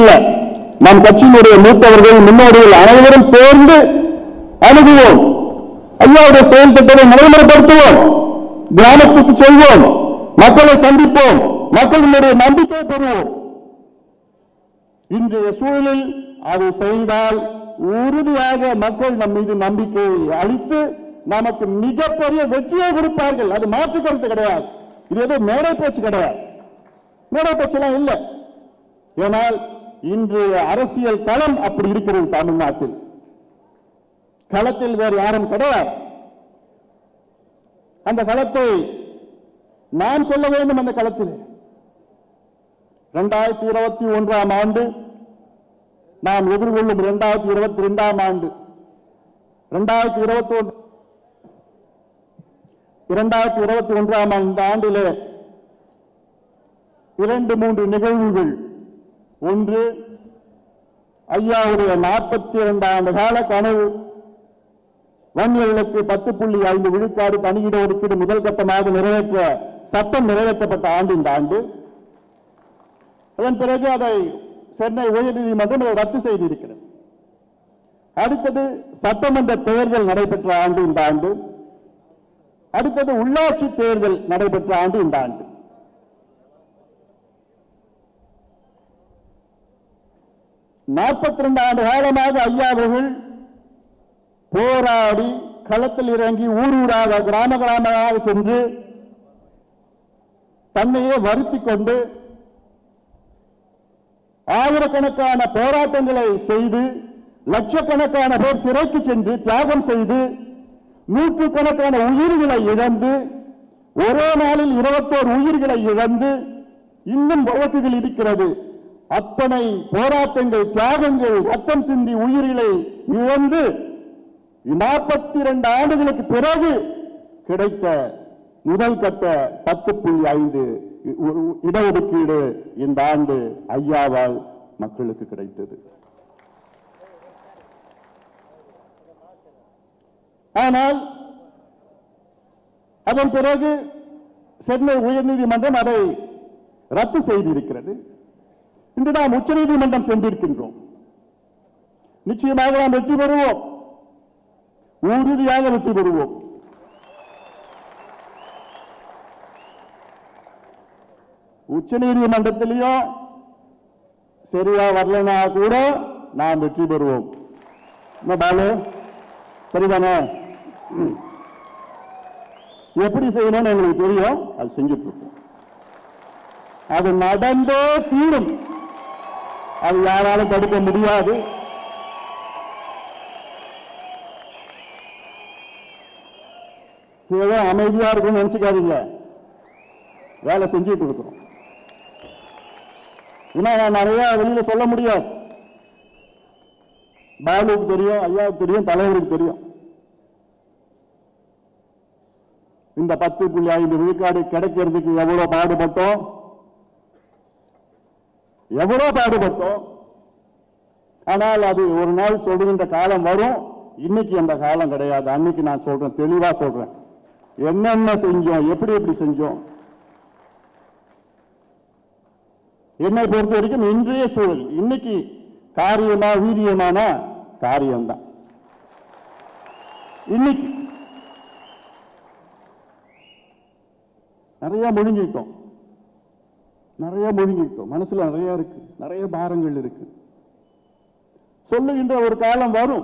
அல்ல நம் கட்சியினுடைய மூத்தவர்கள் முன்னோடிகள் அனைவரும் சேர்ந்து அணுகுவோம் ஐயாவுடைய செயல் திட்டத்தை நடைமுறைப்படுத்துவோம் கிராமத்துக்கு செல்வோம் மக்களை சந்திப்போம் மக்களினுடைய நம்பிக்கை பெறுவோம் இன்றைய சூழலில் அதை செய்தால் உறுதியாக மக்கள் நம் மீது நம்பிக்கையை அளித்து நமக்கு மிகப்பெரிய வெற்றியை கொடுப்பார்கள் அது மாற்று கருத்து கிடையாது இது ஏதோ மேடை பேச்சு கிடையாது மேடை பேச்செல்லாம் இல்லை ஏனால் இன்று அரசியல் களம் அப்படி இருக்கிறது தமிழ்நாட்டில் களத்தில் வேறு யாரும் கிடையாது அந்த களத்தை நான் சொல்ல வேண்டும் அந்த களத்தில் இரண்டாயிரத்தி இருபத்தி ஒன்றாம் ஆண்டு நாம் எதிர்கொள்ளும் இரண்டாயிரத்தி இருபத்தி இரண்டாம் ஆண்டு இரண்டாயிரத்தி இருபத்தி ஒன்று இரண்டாயிரத்தி இருபத்தி ஒன்றாம் இந்த ஆண்டிலே இரண்டு மூன்று நிகழ்வுகள் ஒன்று ஐயாவுடைய நாற்பத்தி இரண்டு ஆண்டு கால கனவு வன்னியர்களுக்கு பத்து புள்ளி ஐந்து விழுக்காடு தனியிட ஒதுக்கீடு முதல் கட்டமாக நிறைவேற்ற சட்டம் நிறைவேற்றப்பட்ட ஆண்டு இந்த ஆண்டு அதன் பிறகு அதை சென்னை உயர்நீதிமன்றம் அதை ரத்து செய்திருக்கிறது அடுத்தது சட்டமன்ற தேர்தல் நடைபெற்ற ஆண்டு இந்த ஆண்டு அடுத்தது உள்ளாட்சி தேர்தல் நடைபெற்ற ஆண்டு இந்த ஆண்டு நாற்பத்தி ரெண்டு ஆண்டு காலமாக ஐயா அவர்கள் போராடி களத்தில் இறங்கி ஊர் ஊராக கிராம கிராமமாக சென்று தன்னையே வருத்திக் கொண்டு ஆயிரக்கணக்கான போராட்டங்களை செய்து லட்சக்கணக்கான பேர் சிறைக்கு சென்று தியாகம் செய்து நூற்றுக்கணக்கான உயிர்களை இழந்து ஒரே நாளில் இருபத்தோரு உயிர்களை இழந்து இன்னும் வழக்குகள் இருக்கிறது அத்தனை போராட்டங்கள் தியாகங்கள் ரத்தம் சிந்தி உயிர்களை இழந்து நாற்பத்தி இரண்டு ஆண்டுகளுக்கு பிறகு கிடைத்த முதல் கட்ட பத்து புள்ளி ஐந்து இடஒதுக்கீடு இந்த ஆண்டு ஐயாவால் மக்களுக்கு கிடைத்தது ஆனால் அதன் பிறகு சென்னை உயர்நீதிமன்றம் அதை ரத்து செய்திருக்கிறது இன்று நாம் உச்சநீதிமன்றம் சென்றிருக்கின்றோம் நிச்சயமாக நாம் வெற்றி பெறுவோம் உறுதியாக வெற்றி பெறுவோம் உச்சநீதிமன்றத்திலையும் சரியா வரலனா கூட நாம் வெற்றி பெறுவோம் என்ன பாலு சரிதானே ம். எப்படி செய்யணும்னு எங்களுக்கு தெரியும் அது செஞ்சுட்டு இருக்கோம் அது நடந்தே தீரும் அது யாராலும் தடுக்க முடியாது ஏதோ அமைதியா இருக்கும்னு நினைச்சுக்காதீங்க வேலை செஞ்சுட்டு இருக்கிறோம் இன்னும் நான் நிறைய வெளியில சொல்ல முடியாது பாலுவுக்கு தெரியும் ஐயாவுக்கு தெரியும் தலைவருக்கு தெரியும் இந்த பத்து புள்ளி ஐந்து விழுக்காடு கிடைக்கிறதுக்கு எவ்வளவு பாடுபட்டோம் எவ்வளவு பாடுபட்டோம் ஆனால் அது ஒரு நாள் சொல்லுகின்ற காலம் வரும் இன்னைக்கு அந்த காலம் கிடையாது அன்னைக்கு நான் சொல்றேன் தெளிவா சொல்றேன் என்னென்ன செஞ்சோம் எப்படி எப்படி செஞ்சோம் என்னை பொறுத்த வரைக்கும் இன்றைய சூழல் இன்னைக்கு காரியமா வீரியமான காரியம்தான் இன்னைக்கு நிறைய முழுங்கிட்டோம் நிறைய முழுங்கிட்டோம் மனசுல நிறைய இருக்கு நிறைய பாரங்கள் இருக்கு சொல்லுகின்ற ஒரு காலம் வரும்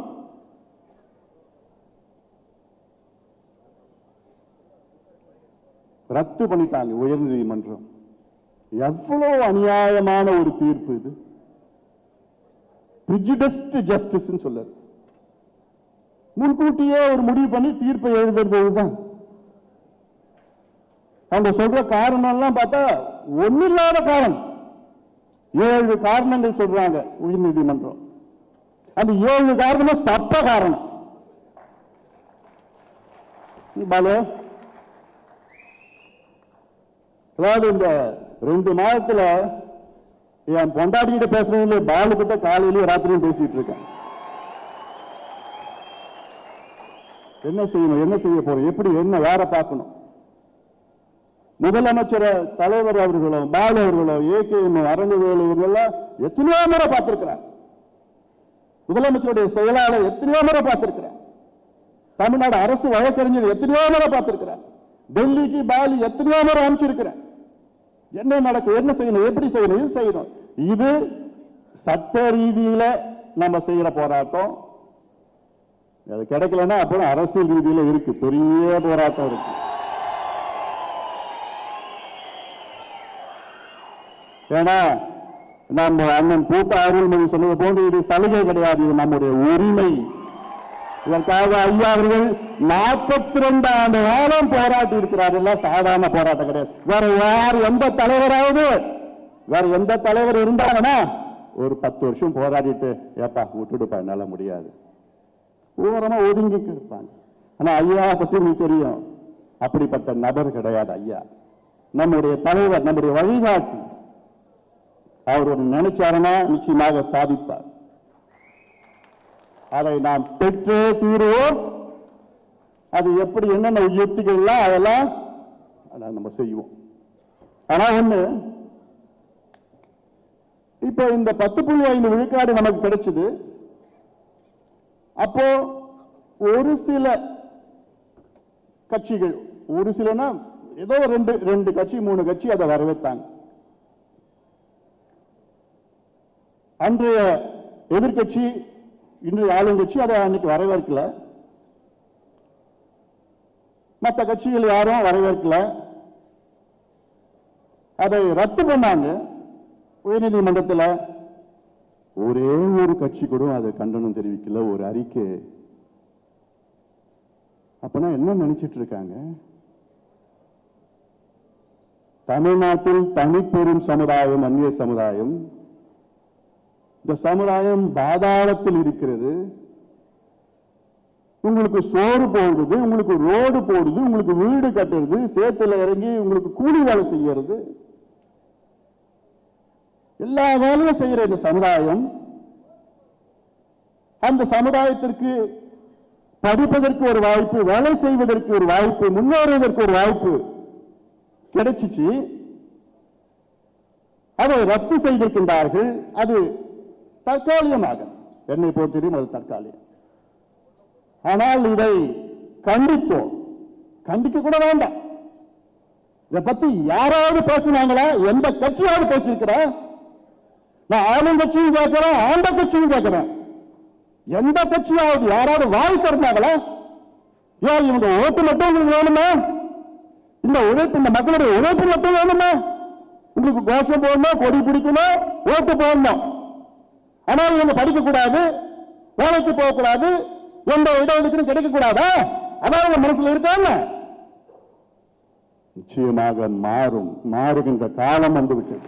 ரத்து பண்ணிட்டாங்க உயர்நீதிமன்றம் எவ்வளவு அநியாயமான ஒரு தீர்ப்பு இது பிரிஜிடஸ்ட் ஜஸ்டிஸ் சொல்லுது முன்கூட்டியே ஒரு முடிவு பண்ணி தீர்ப்பை எழுதுறது இதுதான் அவங்க சொல்ற காரணம் எல்லாம் பார்த்தா ஒன்னில்லாத காரணம் ஏழு காரணங்கள் சொல்றாங்க உயர்நீதிமன்றம் அந்த ஏழு காரணம் சட்ட காரணம் பாலு அதாவது இந்த ரெண்டு மாதத்துல என் பொண்டாட்டிகிட்ட பேசுறதுல பாலு கிட்ட காலையிலயும் ராத்திரியும் பேசிட்டு இருக்கேன் என்ன செய்யணும் என்ன செய்ய போறோம் எப்படி என்ன யார பார்க்கணும் முதலமைச்சர் தலைவர் அவர்களோ பாலு அவர்களோ ஏகேஎம் அரங்குவேலு இவங்கெல்லாம் எத்தனையோ முறை பார்த்திருக்கிறார் முதலமைச்சருடைய செயலாளர் எத்தனையோ முறை பார்த்திருக்கிறார் தமிழ்நாடு அரசு வழக்கறிஞர் எத்தனையோ முறை பார்த்திருக்கிறார் டெல்லிக்கு பாலி எத்தனையோ முறை அனுப்பிச்சிருக்கிறேன் என்ன நடக்கும் என்ன செய்யணும் எப்படி செய்யணும் இது செய்யணும் இது சட்ட ரீதியில நம்ம செய்யற போராட்டம் அது கிடைக்கலன்னா அப்புறம் அரசியல் ரீதியில இருக்கு பெரிய போராட்டம் இருக்கு ஏன்னா நம்ம அண்ணன் பூத்த அருள்மொழி சொன்னது போன்று இது சலுகை கிடையாது இது நம்முடைய உரிமை இதற்காக ஐயா அவர்கள் நாற்பத்தி ரெண்டு ஆண்டு காலம் போராட்டி இருக்கிறார் எல்லாம் சாதாரண போராட்டம் கிடையாது வேற யார் எந்த தலைவராவது வேற எந்த தலைவர் இருந்தாங்கன்னா ஒரு பத்து வருஷம் போராடிட்டு ஏப்பா விட்டுடுப்பா என்னால முடியாது ஓரமா ஒதுங்கி இருப்பாங்க ஆனா ஐயா பத்தி உங்களுக்கு தெரியும் அப்படிப்பட்ட நபர் கிடையாது ஐயா நம்முடைய தலைவர் நம்முடைய வழிகாட்டி அவர் ஒரு நினைச்சாருன்னா நிச்சயமாக சாதிப்பார் அதை நாம் பெற்றே தீருவோம் அது எப்படி என்னென்ன யுக்திகள்லாம் அதெல்லாம் அதான் நம்ம செய்வோம் ஆனா ஒண்ணு இப்போ இந்த பத்து புள்ளி ஐந்து விழுக்காடு நமக்கு கிடைச்சது அப்போ ஒரு சில கட்சிகள் ஒரு சிலனா ஏதோ ரெண்டு ரெண்டு கட்சி மூணு கட்சி அதை வரவேற்றாங்க அன்றைய எதிர்க்கட்சி இன்றைய ஆளுங்கட்சி அதை அன்னைக்கு வரவேற்கல மற்ற கட்சிகள் யாரும் வரவேற்கல அதை ரத்து பண்ணாங்க உயர்நீதிமன்றத்தில் ஒரே ஒரு கட்சி கூட அதை கண்டனம் தெரிவிக்கல ஒரு அறிக்கை அப்பனா என்ன நினைச்சிட்டு இருக்காங்க தமிழ்நாட்டில் தனிப்பெரும் சமுதாயம் அந்நிய சமுதாயம் இந்த சமுதாயம் பாதாளத்தில் இருக்கிறது உங்களுக்கு சோறு போடுறது உங்களுக்கு ரோடு போடுது உங்களுக்கு வீடு கட்டுறது சேத்துல இறங்கி உங்களுக்கு கூலி வேலை செய்யறது எல்லா வேலையும் செய்யற இந்த சமுதாயம் அந்த சமுதாயத்திற்கு படிப்பதற்கு ஒரு வாய்ப்பு வேலை செய்வதற்கு ஒரு வாய்ப்பு முன்னேறுவதற்கு ஒரு வாய்ப்பு கிடைச்சிச்சு அதை ரத்து செய்திருக்கின்றார்கள் அது தற்காலிகமாக என்னை பொறுத்தவரையும் அது தற்காலிகம் ஆனால் இதை கண்டித்தோம் கண்டிக்க கூட வேண்டாம் இதை பத்தி யாராவது பேசினாங்களா எந்த கட்சியாவது பேசியிருக்கிறா நான் ஆளுங்கட்சியும் கேட்கிறேன் ஆண்ட கட்சியும் கேட்கிறேன் எந்த கட்சியாவது யாராவது வாய் திறந்தாங்களா ஏன் இவங்க ஓட்டு மட்டும் உங்களுக்கு வேணுமா இந்த உழைப்பு இந்த மக்களுடைய உழைப்பு மட்டும் வேணுமா உங்களுக்கு கோஷம் போடணும் கொடி பிடிக்கணும் ஓட்டு போடணும் ஆனால் இவங்க படிக்க கூடாது வேலைக்கு போகக்கூடாது எந்த இடஒதுக்கீடும் கிடைக்க கூடாதா அதான் உங்க மனசுல இருக்காங்க நிச்சயமாக மாறும் மாறுகின்ற காலம் வந்துவிட்டது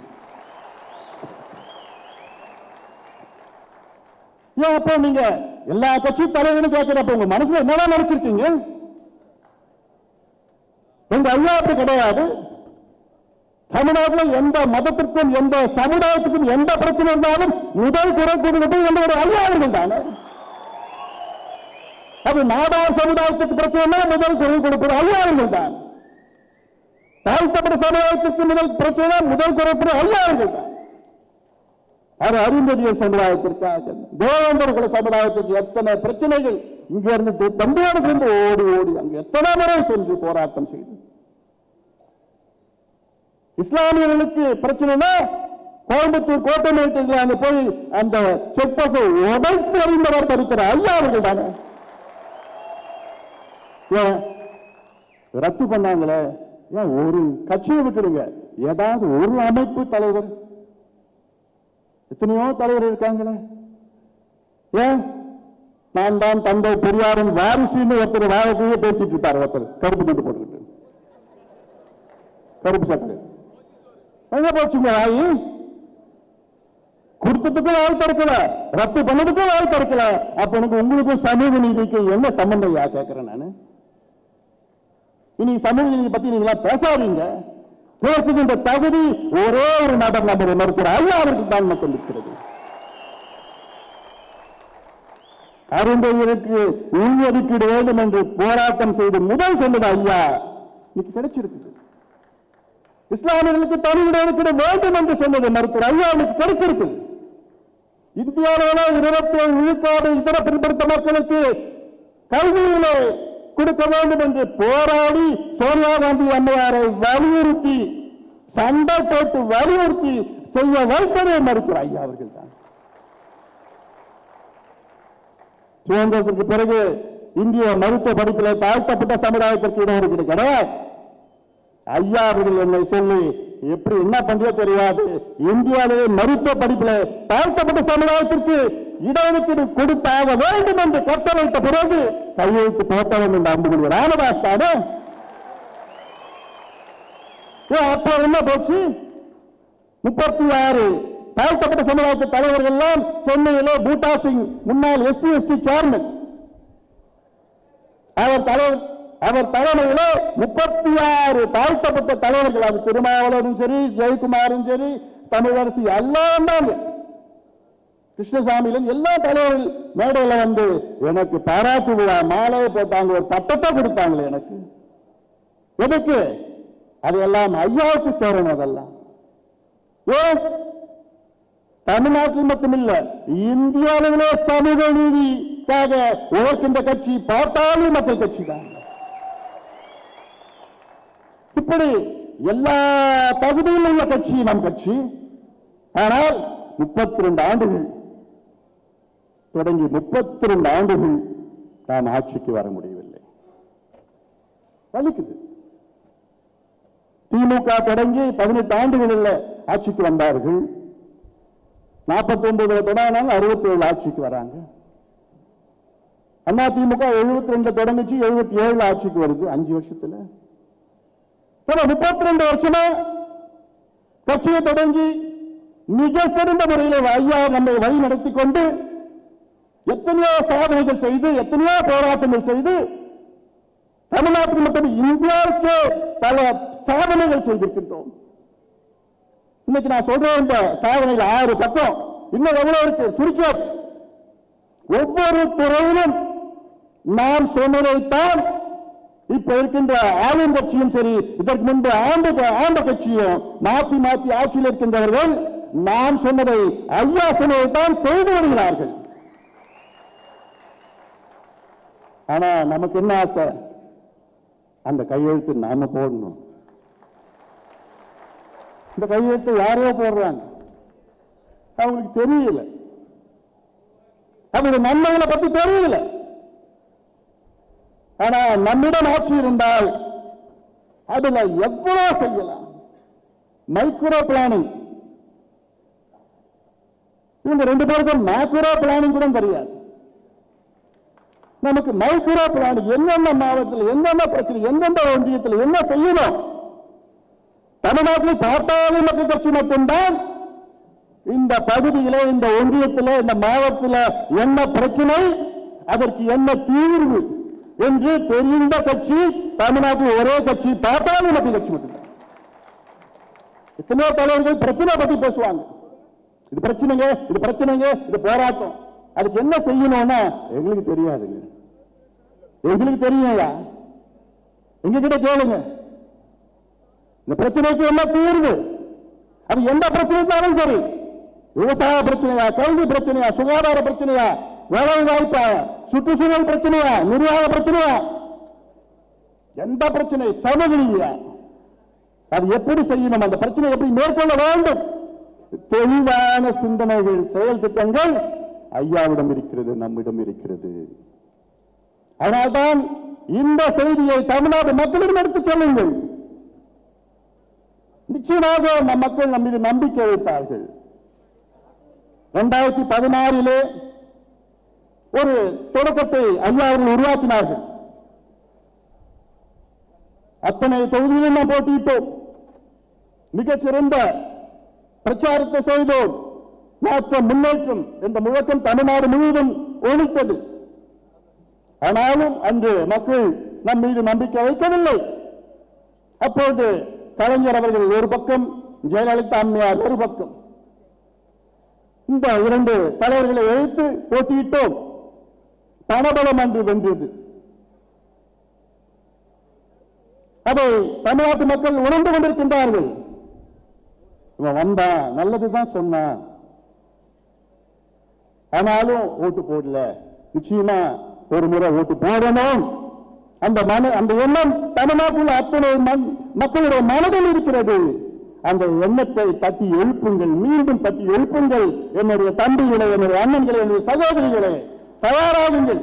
ஏன் அப்போ நீங்க எல்லா கட்சி தலைவரும் கேட்கிறப்ப உங்க மனசுல என்னதான் நினைச்சிருக்கீங்க எங்க ஐயா அப்படி கிடையாது தமிழ்நாட்டில் எந்த மதத்திற்கும் எந்த சமுதாயத்துக்கும் எந்த பிரச்சனை இருந்தாலும் முதல் குரல் கொடுக்கிறது எங்களுடைய ஐயாவர்கள் தானே அது நாடார் சமுதாயத்துக்கு பிரச்சனை முதல் குரல் கொடுப்பது ஐயாவர்கள் தான் தாழ்த்தப்பட்ட சமுதாயத்துக்கு முதல் பிரச்சனை முதல் குறைப்பது ஐயாவர்கள் தான் அது அருந்ததிய சமுதாயத்திற்காக தேவேந்திர குல சமுதாயத்துக்கு எத்தனை பிரச்சனைகள் இங்க இருந்து தம்பியோடு சேர்ந்து ஓடி ஓடி அங்கு எத்தனை முறை சென்று போராட்டம் செய்து இஸ்லாமியர்களுக்கு பிரச்சனைனா கோயம்புத்தூர் கோட்டமேட்டில் அங்க போய் அந்த செக் போஸ்ட் உடைத்து அறிந்தவர் தடுக்கிற ஐயா அவர்கள் தானே ஏன் ரத்து பண்ணாங்களே ஏன் ஒரு கட்சியை விட்டுடுங்க ஏதாவது ஒரு அமைப்பு தலைவர் எத்தனையோ தலைவர் இருக்காங்களே ஏன் நான் தான் தந்தை பெரியாரின் வாரிசுன்னு ஒருத்தர் வாழக்கையே பேசிட்டு இருப்பார் ஒருத்தர் கருப்பு துண்டு போட்டுக்கிட்டு கருப்பு சட்டை எங்க போச்சுங்க வாயி கொடுத்ததுக்கும் வாய் திறக்கல ரத்து பண்ணதுக்கும் வாய் திறக்கல அப்ப எனக்கு உங்களுக்கும் சமூக நீதிக்கு என்ன சம்பந்தம் யா கேட்கிறேன் நானு இனி சமூக நீதி பத்தி நீங்களா பேசாதீங்க பேசுகின்ற தகுதி ஒரே ஒரு நபர் நம்முடைய மருத்துவர் ஐயா அவருக்கு தான் மட்டும் இருக்கிறது அருந்தையருக்கு உள்ஒதுக்கீடு வேண்டும் என்று போராட்டம் செய்து முதல் சொன்னது ஐயா இன்னைக்கு கிடைச்சிருக்குது இஸ்லாமியர்களுக்கு தனி இடஒதுக்கீடு வேண்டும் என்று சொன்னது மருத்துவர் ஐயாவுக்கு கிடைச்சிருக்கு இந்தியாவில இருபத்தி ஏழு விழுக்காடு இதர பின்படுத்த மக்களுக்கு கல்வியிலே கொடுக்க வேண்டும் என்று போராடி சோனியா காந்தி அம்மையாரை வலியுறுத்தி சண்டை போட்டு வலியுறுத்தி செய்ய வைத்ததே மருத்துவர் ஐயா அவர்கள் தான் சுதந்திரத்திற்கு பிறகு இந்திய மருத்துவ படிப்பில் தாழ்த்தப்பட்ட சமுதாயத்திற்கு இடஒதுக்கீடு கிடையாது ஐயா அவர்கள் என்னை சொல்லி எப்படி என்ன பண்றோ தெரியாது இந்தியாவிலே மருத்துவ படிப்புல தாழ்த்தப்பட்ட சமுதாயத்திற்கு இடஒதுக்கீடு கொடுத்தாக வேண்டும் என்று கட்டளையிட்ட பிறகு கையெழுத்து போட்டவன் என்று அம்புகுடி ராமதாஸ் தானே ஏ, அப்ப என்ன போச்சு முப்பத்தி ஆறு தாழ்த்தப்பட்ட சமுதாயத்து தலைவர்கள் எல்லாம் சென்னையிலே பூட்டா சிங் முன்னாள் எஸ்சி எஸ்டி சேர்மன் அவர் தலைவர் அவர் தலைமையிலே முப்பத்தி ஆறு தாழ்த்தப்பட்ட தலைவர்கள் அது திருமாவளவரும் சரி ஜெயக்குமாரும் சரி தமிழரசி எல்லாம் தாங்க கிருஷ்ணசாமியில எல்லா தலைவர்கள் மேடையில வந்து எனக்கு பாராட்டு விழா மாலையை போட்டாங்க ஒரு பட்டத்தை கொடுத்தாங்களே எனக்கு எதுக்கு அது எல்லாம் ஐயாவுக்கு சேரணும் அதெல்லாம் ஏன் தமிழ்நாட்டில் மட்டுமில்ல இந்திய அளவிலே சமூக நீதிக்காக உழைக்கின்ற கட்சி பாட்டாளி மக்கள் கட்சி தான் இப்படி எல்லா பகுதியில் உள்ள கட்சி நம் கட்சி ஆனால் முப்பத்தி ரெண்டு ஆண்டுகள் தொடங்கி முப்பத்தி ரெண்டு ஆண்டுகள் நாம் ஆட்சிக்கு வர முடியவில்லை வலிக்குது திமுக தொடங்கி பதினெட்டு ஆண்டுகளில் ஆட்சிக்கு வந்தார்கள் நாற்பத்தி ஒன்பதுல தொடங்கினாங்க அறுபத்தி ஏழு ஆட்சிக்கு வராங்க அண்ணா திமுக எழுபத்தி ரெண்டு தொடங்குச்சு எழுபத்தி ஏழு ஆட்சிக்கு வருது அஞ்சு வருஷத்துல முப்பத்தி ரெண்டு வருஷமா கட்சியை தொடங்கி மிக சிறந்த முறையில் ஐயா நம்மை வழி நடத்தி கொண்டு எத்தனையோ சாதனைகள் செய்து எத்தனையோ போராட்டங்கள் செய்து தமிழ்நாட்டுக்கு மட்டும் இந்தியாவுக்கு பல சாதனைகள் செய்திருக்கின்றோம் இன்னைக்கு நான் சொல்றேன் இந்த சாதனைகள் ஆறு பக்கம் இன்னும் எவ்வளவு இருக்கு சுருக்கியாச்சு ஒவ்வொரு துறையிலும் நாம் சொன்னதைத்தான் இப்ப இருக்கின்ற ஆளும் கட்சியும் சரி இதற்கு முன்பு ஆண்டு ஆண்ட கட்சியும் மாத்தி மாத்தி ஆட்சியில் இருக்கின்றவர்கள் நாம் சொன்னதை ஐயா சொன்னதைத்தான் செய்து வருகிறார்கள் ஆனா நமக்கு என்ன ஆசை அந்த கையெழுத்து நாம போடணும் இந்த கையெழுத்து யாரோ போடுறாங்க அவங்களுக்கு தெரியல அதோட நன்மைகளை பத்தி தெரியல ஆனா நம்மிடம் ஆட்சி இருந்தால் அதுல எவ்வளவு செய்யலாம் மைக்ரோ பிளானிங் இவங்க ரெண்டு பேருக்கும் மேக்ரோ பிளானிங் கூட தெரியாது நமக்கு மைக்ரோ பிளானிங் என்னென்ன மாவட்டத்தில் என்னென்ன பிரச்சனை எந்தெந்த ஒன்றியத்தில் என்ன செய்யணும் தமிழ்நாட்டில் பாட்டாளி மக்கள் கட்சி மட்டும்தான் இந்த பகுதியில இந்த ஒன்றியத்தில் இந்த மாவட்டத்தில் என்ன பிரச்சனை அதற்கு என்ன தீர்வு என்று தெரிந்த கட்சி தமிழ்நாட்டில் ஒரே கட்சி பாட்டாளி மக்கள் கட்சி மட்டும்தான் எத்தனையோ தலைவர்கள் பிரச்சனை பத்தி பேசுவாங்க இது பிரச்சனைங்க இது பிரச்சனைங்க இது போராட்டம் அதுக்கு என்ன செய்யணும்னா எங்களுக்கு தெரியாதுங்க எங்களுக்கு தெரியும்யா எங்க கிட்ட கேளுங்க இந்த பிரச்சனைக்கு என்ன தீர்வு அது எந்த பிரச்சனைக்காலும் சரி விவசாய பிரச்சனையா கல்வி பிரச்சனையா சுகாதார பிரச்சனையா வேலை வாய்ப்பா சுற்றுச்சூழல் பிரச்சனையா நிர்வாக பிரச்சனையா எந்த பிரச்சனை சமவெளியா அது எப்படி செய்யணும் அந்த பிரச்சனை எப்படி மேற்கொள்ள வேண்டும் தெளிவான சிந்தனைகள் செயல் திட்டங்கள் ஐயாவிடம் இருக்கிறது நம்மிடம் இருக்கிறது அதனால்தான் இந்த செய்தியை தமிழ்நாடு மக்களிடம் எடுத்துச் செல்லுங்கள் நிச்சயமாக நம் மக்கள் நம் மீது நம்பிக்கை வைப்பார்கள் இரண்டாயிரத்தி பதினாறிலே ஒரு தொடக்கத்தை ஐயா அவர்கள் உருவாக்கினார்கள் அத்தனை தொகுதியிலும் நாம் போட்டியிட்டோம் மிகச்சிறந்த பிரச்சாரத்தை செய்தோம் மாற்றம் முன்னேற்றம் என்ற முழக்கம் தமிழ்நாடு முழுவதும் ஒழித்தது ஆனாலும் அன்று மக்கள் நம் மீது நம்பிக்கை வைக்கவில்லை அப்போது கலைஞர் அவர்கள் ஒரு பக்கம் ஜெயலலிதா அம்மையார் ஒரு பக்கம் இந்த இரண்டு தலைவர்களை எழுத்து போட்டியிட்டோம் பணபலம் அன்று வென்றது அதை தமிழ்நாட்டு மக்கள் உணர்ந்து கொண்டிருக்கின்றார்கள் இவன் வந்தான் நல்லதுதான் சொன்னான் ஆனாலும் ஓட்டு போடல நிச்சயமா ஒரு முறை ஓட்டு போடணும் அந்த மன அந்த எண்ணம் தமிழ்நாட்டில் அத்தனை மண்- மக்களுடைய மனதில் இருக்கிறது அந்த எண்ணத்தை தட்டி எழுப்புங்கள் மீண்டும் தட்டி எழுப்புங்கள் என்னுடைய தம்பிகளை என்னுடைய அண்ணன்களை என்னுடைய சகோதரிகளை தயாராகுங்கள்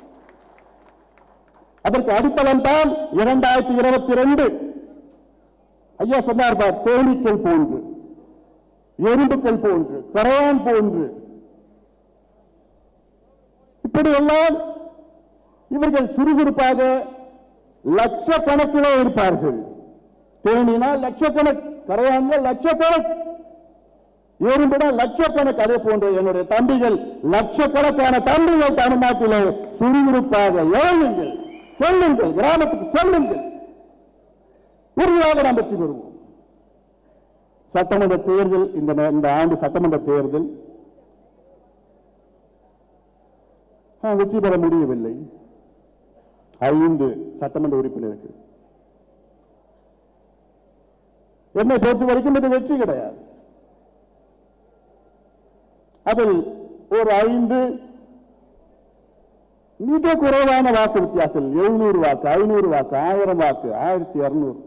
அதற்கு அடித்தளம் தான் இரண்டாயிரத்தி இருபத்தி ரெண்டு ஐயா சொன்னார் பார் தேனீக்கள் போன்று எறும்புக்கள் போன்று கரையான் போன்று இப்படியெல்லாம் இவர்கள் சுறுசுறுப்பாக லட்சக்கணக்கிலே இருப்பார்கள் தேனினா லட்சக்கணக்கு கரையான்கள் லட்சக்கணக்கு எறும்புனா லட்சக்கணக்கு அதே போன்ற என்னுடைய தம்பிகள் லட்சக்கணக்கான தம்பிகள் தமிழ்நாட்டிலே சுறுசுறுப்பாக இறங்குங்கள் செல்லுங்கள் கிராமத்துக்கு செல்லுங்கள் உறுதியாக நாம் வெற்றி பெறுவோம் சட்டமன்ற தேர்தல் இந்த நே- இந்த ஆண்டு சட்டமன்ற தேர்தல் ஆ, வெற்றி பெற முடியவில்லை ஐந்து சட்டமன்ற உறுப்பினர்கள் என்னை பொறுத்த வரைக்கும் இது வெற்றி கிடையாது அதில் ஒரு ஐந்து மிக குறைவான வாக்கு வித்தியாசம் எழுநூறு வாக்கு ஐநூறு வாக்கு ஆயிரம் வாக்கு ஆயிரத்தி இருநூறு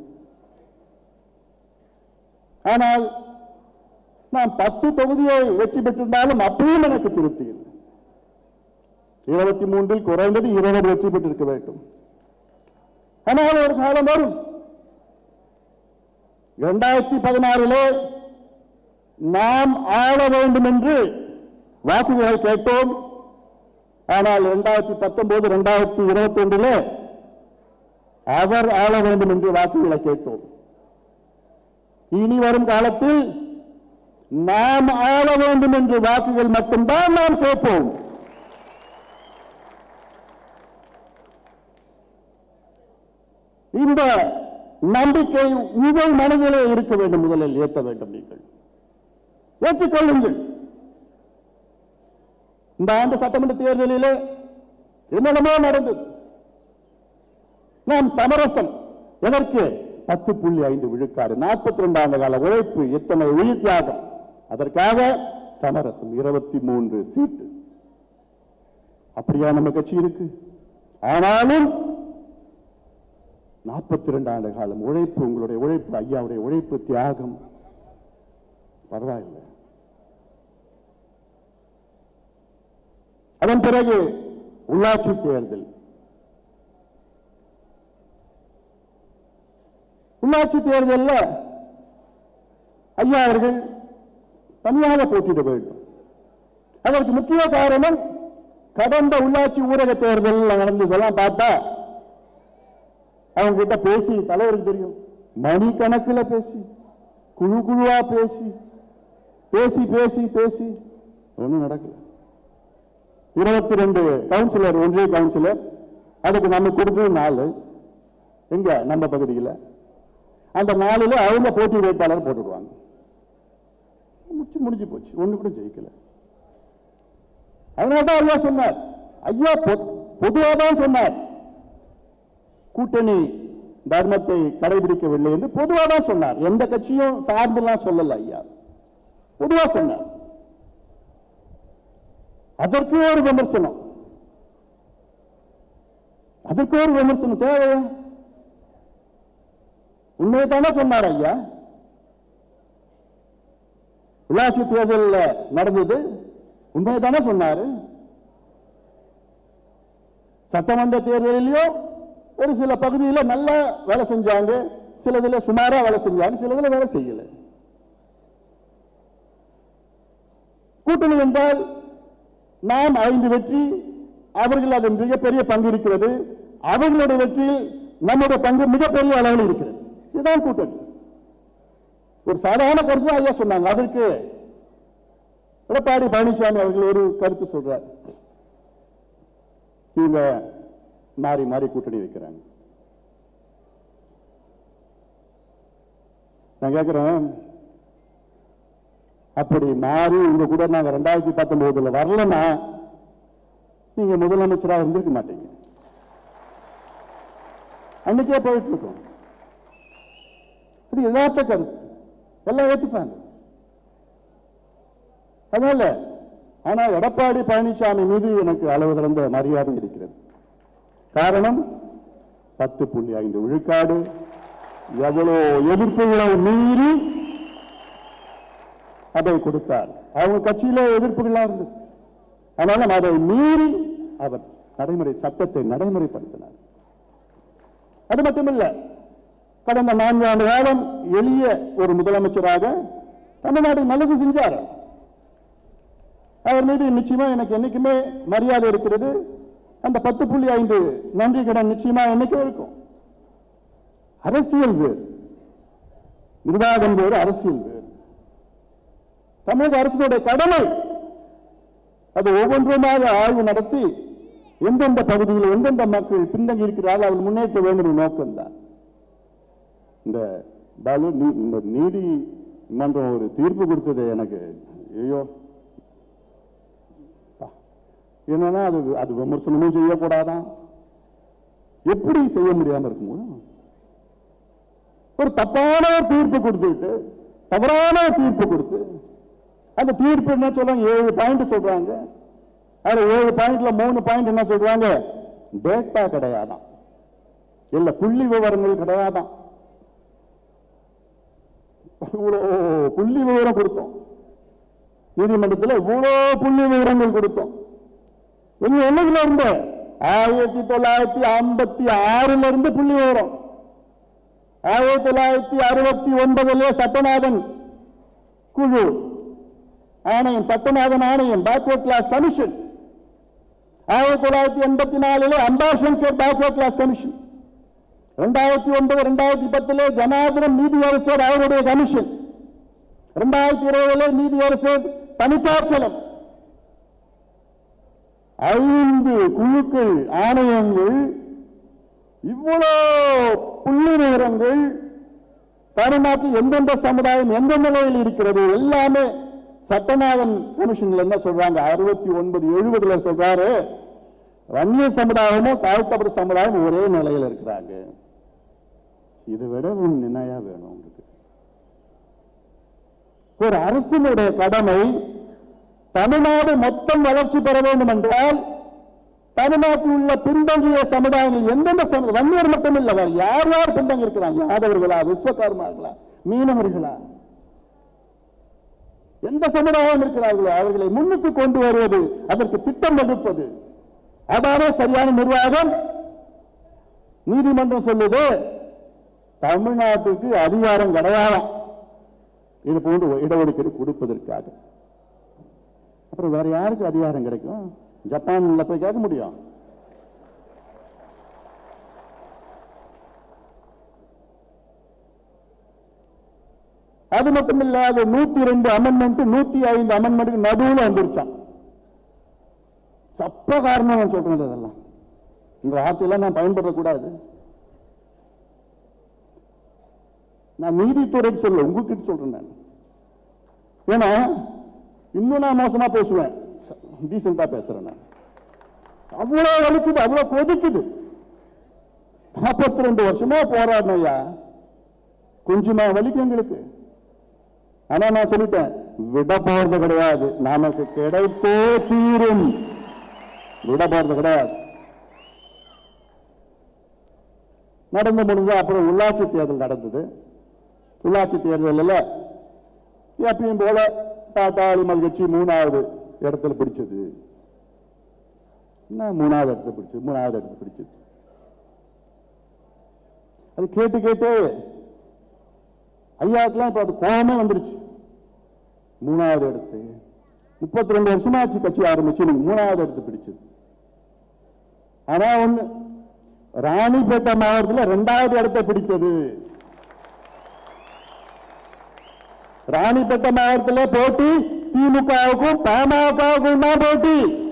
ஆனால் நான் பத்து தொகுதியை வெற்றி பெற்றிருந்தாலும் அப்பயும் எனக்கு திருப்தி இல்லை இருபத்தி மூன்றில் குறைந்தது இருபது வெற்றி பெற்றிருக்க வேண்டும் ஆனால் ஒரு காலம் வரும் இரண்டாயிரத்தி பதினாறிலே நாம் ஆள வேண்டும் என்று வாக்குகளை கேட்டோம் ஆனால் இரண்டாயிரத்தி பத்தொன்பது இரண்டாயிரத்தி இருபத்தி ஒன்றிலே அவர் ஆள வேண்டும் என்று வாக்குகளை கேட்டோம் இனி வரும் காலத்தில் நாம் ஆள வேண்டும் என்று வாக்குகள் மட்டும்தான் நாம் கேட்போம் இந்த நம்பிக்கை உங்கள் மனதிலே இருக்க வேண்டும் முதலில் ஏற்ற வேண்டும் நீங்கள் ஏற்றுக்கொள்ளுங்கள் இந்த ஆண்டு சட்டமன்ற தேர்தலிலே என்னென்னமோ நடந்தது நாம் சமரசம் எதற்கு பத்து புள்ளி ஐந்து விழுக்காடு நாற்பத்தி ரெண்டு ஆண்டு கால உழைப்பு எத்தனை உயிர் தியாகம் அதற்காக சமரசம் இருபத்தி மூன்று சீட்டு அப்படியா நம்ம கட்சி இருக்கு ஆனாலும் நாற்பத்தி ரெண்டு ஆண்டு காலம் உழைப்பு உங்களுடைய உழைப்பு ஐயாவுடைய உழைப்பு தியாகம் பரவாயில்லை அதன் பிறகு உள்ளாட்சி தேர்தல் உள்ளாட்சி தேர்தல்ல ஐயா அவர்கள் தனியாக போட்டியிட வேண்டும் அதற்கு முக்கிய காரணம் கடந்த உள்ளாட்சி ஊரக தேர்தல் நடந்ததெல்லாம் பார்த்தா அவங்க கிட்ட பேசி தலைவருக்கு தெரியும் மணிக்கணக்கில் பேசி குழு குழுவா பேசி பேசி பேசி பேசி ஒண்ணும் நடக்கல இருபத்தி ரெண்டு கவுன்சிலர் ஒன்றிய கவுன்சிலர் அதுக்கு நம்ம கொடுத்தது நாலு எங்க நம்ம பகுதியில் அந்த நாலுல அவங்க போட்டி வேட்பாளர் போட்டுடுவாங்க முடிச்சு முடிஞ்சு போச்சு ஒண்ணு கூட ஜெயிக்கல அதனால தான் ஐயா சொன்னார் ஐயா பொதுவாக தான் சொன்னார் கூட்டணி தர்மத்தை கடைபிடிக்கவில்லை என்று பொதுவாக தான் சொன்னார் எந்த கட்சியும் சார்ந்துலாம் சொல்லல ஐயா பொதுவா சொன்னார் அதற்கு ஒரு விமர்சனம் அதற்கு ஒரு விமர்சனம் தேவையா உண்மையை தானே சொன்னார் ஐயா உள்ளாட்சி தேர்தலில் நடந்தது உண்மையை தானே சொன்னாரு சட்டமன்ற தேர்தலிலும் ஒரு சில பகுதியில் நல்லா வேலை செஞ்சாங்க சிலதுல சுமாரா வேலை செஞ்சாங்க சிலதுல வேலை செய்யல கூட்டணி என்றால் நாம் ஐந்து வெற்றி அவர்கள் அதன் மிகப்பெரிய பங்கு இருக்கிறது அவர்களுடைய வெற்றியில் நம்முடைய பங்கு மிகப்பெரிய அளவில் இருக்கிறது இதுதான் கூட்டணி ஒரு சாதாரண கருத்து தான் ஐயா சொன்னாங்க அதற்கு எடப்பாடி பழனிசாமி அவர்கள் ஒரு கருத்து சொல்றார் இவங்க மாறி மாறி கூட்டணி வைக்கிறாங்க நான் கேட்கிறேன் அப்படி மாறி உங்க கூட நாங்க ரெண்டாயிரத்தி பத்தொன்பதுல வரலன்னா நீங்க முதலமைச்சராக இருந்திருக்க மாட்டீங்க அன்னைக்கே போயிட்டு இருக்கோம் அது யதார்த்த கருத்து எல்லாம் ஏத்துப்பாங்க அதனால ஆனா எடப்பாடி பழனிசாமி மீது எனக்கு அளவு கடந்த மரியாதை இருக்கிறது காரணம் பத்து புள்ளி ஐந்து விழுக்காடு எவ்வளோ எதிர்ப்புகளை மீறி அதை கொடுத்தார் அவங்க கட்சியில எதிர்ப்புகள்லாம் இருந்தது ஆனாலும் அதை மீறி அவர் நடைமுறை சட்டத்தை நடைமுறைப்படுத்தினார் அது மட்டுமில்ல கடந்த நான்கு ஆண்டு காலம் எளிய ஒரு முதலமைச்சராக தமிழ்நாடு நல்லது செஞ்சார் அவர் மீது நிச்சயமா எனக்கு என்னைக்குமே மரியாதை இருக்கிறது அந்த பத்து புள்ளி ஐந்து நன்றி கடன் நிச்சயமா என்னைக்கும் இருக்கும் அரசியல் வேறு நிர்வாகம் வேறு அரசியல் வேறு தமிழக அரசினுடைய கடமை அது ஒவ்வொன்றுமாக ஆய்வு நடத்தி எந்தெந்த பகுதியில் எந்தெந்த மக்கள் பின்தங்கி இருக்கிறார்கள் அவர்கள் முன்னேற்ற வேண்டும் நோக்கம்தான் இந்த பாலு நீ- இந்த நீதிமன்றம் ஒரு தீர்ப்பு கொடுத்தது எனக்கு ஐயோ பா. என்னன்னா அது அது விமர்சனமும் செய்யக்கூடாதான் எப்படி செய்ய முடியாம இருக்குமோ ஒரு தப்பான ஒரு தீர்ப்பு கொடுத்துட்டு தவறான ஒரு தீர்ப்பு கொடுத்து அந்த தீர்ப்பு என்ன சொல்றாங்க ஏழு பாயிண்ட் சொல்றாங்க அதுல ஏழு பாயிண்ட்ல மூணு பாயிண்ட் என்ன சொல்றாங்க டேட்டா கிடையாதாம் இல்ல புள்ளி விவரங்கள் கிடையாதாம் இவ்வளோ புள்ளி விவரம் கொடுத்தோம் நீதிமன்றத்தில் இவ்வளோ புள்ளி விவரங்கள் கொடுத்தோம் நீங்க என்னதுல இருந்த ஆயிரத்தி தொள்ளாயிரத்தி ஐம்பத்தி ஆறுல இருந்து புள்ளி விவரம் ஆயிரத்தி தொள்ளாயிரத்தி அறுபத்தி ஒன்பதுல சட்டநாதன் குழு ஆணையம் சட்டநாதன் ஆணையம் பேக்வர்ட் கிளாஸ் கமிஷன் ஆயிரத்தி தொள்ளாயிரத்தி எண்பத்தி நாலுல அம்பாசங்கர் பேக்வர்ட் கிளாஸ் கமிஷன் ரெண்டாயிரத்தி ஒன்பது ரெண்டாயிரத்தி பத்துல ஜனார்தனம் நீதியரசர் அவருடைய கமிஷன் ரெண்டாயிரத்தி இருபதுல நீதியரசர் தனித்தாச்சலம் ஐந்து குழுக்கள் ஆணையங்கள் இவ்வளோ புள்ளி விவரங்கள் தமிழ்நாட்டில் எந்தெந்த சமுதாயம் எந்த நிலையில் இருக்கிறது எல்லாமே சட்டநாதன் கமிஷன்ல என்ன சொல்றாங்க அறுபத்தி ஒன்பது எழுபதுல சொல்றாரு வன்னிய சமுதாயமும் தாழ்த்தப்பட்ட சமுதாயம் ஒரே நிலையில் இருக்கிறாங்க இதை விட நினையா வேணும் உங்களுக்கு ஒரு அரசினுடைய கடமை தமிழ்நாடு மொத்தம் வளர்ச்சி பெற வேண்டும் என்றால் தமிழ்நாட்டில் உள்ள பின்தங்கிய சமுதாயங்கள் எந்தெந்த சமு- வன்னியர் மட்டும் இல்ல வேற யார் யார் பின்தங்கி இருக்கிறாங்க யாதவர்களா விஸ்வகர்மார்களா மீனவர்களா எந்த சமுதாயம் இருக்கிறார்களோ அவர்களை முன்னுக்கு கொண்டு வருவது அதற்கு திட்டம் வகுப்பது அதான சரியான நிர்வாகம் நீதிமன்றம் சொல்லுது தமிழ்நாட்டுக்கு அதிகாரம் கிடையாதாம் இது போன்று இடஒதுக்கீடு கொடுப்பதற்காக அப்புறம் வேற யாருக்கு அதிகாரம் கிடைக்கும் ஜப்பான்ல போய் கேட்க முடியும் அது மட்டும் இல்ல அது நூத்தி ரெண்டு அமெண்ட்மெண்ட் நூத்தி ஐந்து அமெண்ட்மெண்ட்டுக்கு நடுவுல வந்துருச்சான் சப்ப காரணம் நான் சொல்றேன் இதெல்லாம் இந்த வார்த்தையெல்லாம் நான் பயன்படுத்தக்கூடாது நான் நீதித்துறைக்கு சொல்ல உங்ககிட்ட சொல்றேன் நான் ஏன்னா இன்னும் நான் மோசமா பேசுவேன் டீசெண்டா பேசுறேன் நான் அவ்வளவு வலிக்குது அவ்வளவு கொதிக்குது நாற்பத்தி ரெண்டு வருஷமா போராடணும் ஐயா கொஞ்சமா வலிக்கும் எங்களுக்கு ஆனா நான் சொல்லிட்டேன் விட போறது கிடையாது நமக்கு கிடைத்தே தீரும் விட போறது கிடையாது நடந்து முடிஞ்சு அப்புறம் உள்ளாட்சி தேர்தல் நடந்தது உள்ளாட்சி தேர்தலில் எப்பயும் போல பாட்டாளி கட்சி மூணாவது இடத்துல பிடிச்சது என்ன மூணாவது இடத்துல பிடிச்சது மூணாவது இடத்துல பிடிச்சது அது கேட்டு கேட்டு ஐயாவுக்குலாம் இப்ப அது கோபமே வந்துருச்சு மூணாவது இடத்து முப்பத்தி ரெண்டு வருஷமா ஆச்சு கட்சி ஆரம்பிச்சு நீங்க மூணாவது இடத்து பிடிச்சது ஆனா ஒண்ணு ராணிப்பேட்டை மாவட்டத்தில் ரெண்டாவது இடத்தை பிடித்தது ராணிப்பேட்டை மாவட்டத்தில் போட்டி திமுகவுக்கும் பாமகவுக்கும் தான் போட்டி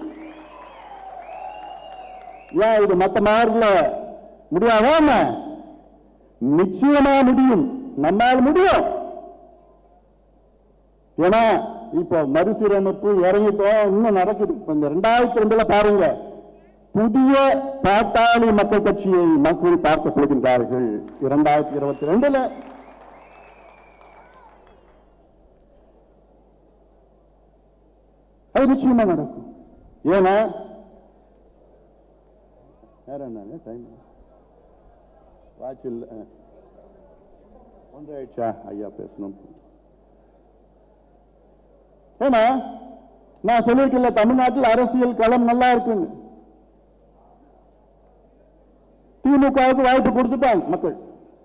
ஏன் இது மற்ற மாவட்டத்தில் முடியாதா என்ன நிச்சயமா முடியும் நம்மால் முடியும் ஏன்னா இப்போ மறுசீரமைப்பு இறங்கிட்டோம் இன்னும் நடக்குது இப்ப இந்த ரெண்டாயிரத்தி ரெண்டுல பாருங்க புதிய பாட்டாளி மக்கள் கட்சியை மக்கள் பார்க்க போகின்றார்கள் இரண்டாயிரத்தி இருபத்தி ரெண்டுல அது நிச்சயமா நடக்கும் ஏன்னா வேற என்ன டைம் வாட்ச் இல்ல ஆ. ஒன்றரை ஆயிடுச்சா ஐயா பேசணும் ஏன்னா நான் சொல்லியிருக்கல தமிழ்நாட்டில் அரசியல் களம் நல்லா இருக்குன்னு திமுகவுக்கு வாய்ப்பு கொடுத்துட்டாங்க மக்கள்